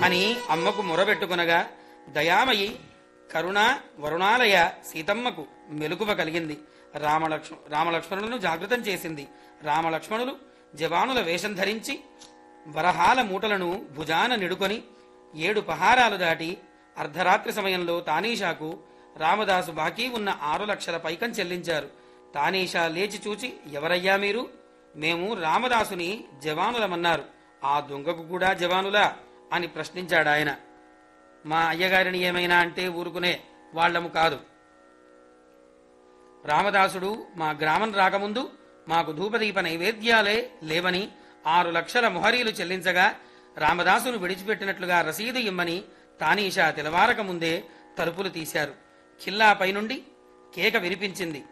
అని అమ్మకు మొరబెట్టుకొనగా దయామయి కరుణ వరుణాలయ సీతమ్మకు మెలకువ కలిగింది రామలక్ష్మ రామలక్ష్మణులను జాగృతం చేసింది రామలక్ష్మణులు జవానుల వేషం ధరించి వరహాల మూటలను భుజాన నిడుకొని ఏడు పహారాలు దాటి అర్ధరాత్రి సమయంలో తానీషాకు రామదాసు బాకీ ఉన్న ఆరు లక్షల పైకం చెల్లించారు తానీషా లేచి చూచి ఎవరయ్యా మీరు మేము రామదాసుని జవానులమన్నారు ఆ దొంగకు కూడా జవానులా అని ప్రశ్నించాడాయన మా అయ్యగారిని ఏమైనా అంటే ఊరుకునే వాళ్ళము కాదు రామదాసుడు మా గ్రామం రాకముందు మాకు ధూపదీప నైవేద్యాలే లేవని ఆరు లక్షల మొహరీలు చెల్లించగా రామదాసును విడిచిపెట్టినట్లుగా రసీదు ఇమ్మని తానీషా తెలవారక ముందే తలుపులు తీశారు ఖిల్లాపై నుండి కేక వినిపించింది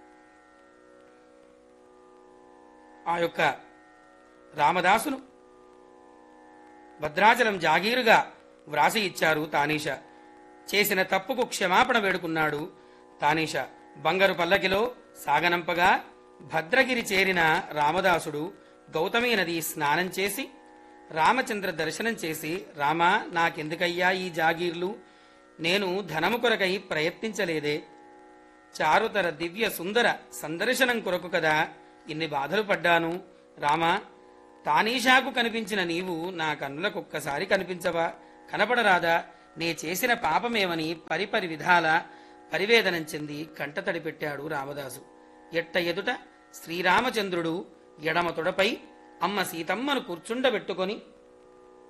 ఆ యొక్క రామదాసును భద్రాచలం జాగీరుగా వ్రాసి ఇచ్చారు తానీష చేసిన తప్పుకు క్షమాపణ వేడుకున్నాడు తానీష బంగారు పల్లకిలో సాగనంపగా భద్రగిరి చేరిన రామదాసుడు గౌతమి నది స్నానం చేసి రామచంద్ర దర్శనం చేసి రామా నాకెందుకయ్యా ఈ జాగీర్లు నేను ధనము కొరకై ప్రయత్నించలేదే చారుతర దివ్య సుందర సందర్శనం కొరకు కదా ఇన్ని బాధలు పడ్డాను రామా తానీషాకు కనిపించిన నీవు నా కన్నులకు ఒక్కసారి కనిపించవా కనపడరాదా నే చేసిన పాపమేమని పరిపరి విధాల పరివేదనం చెంది కంటతడి పెట్టాడు రామదాసు ఎట్ట ఎదుట శ్రీరామచంద్రుడు ఎడమ తొడపై అమ్మ సీతమ్మను కూర్చుండబెట్టుకొని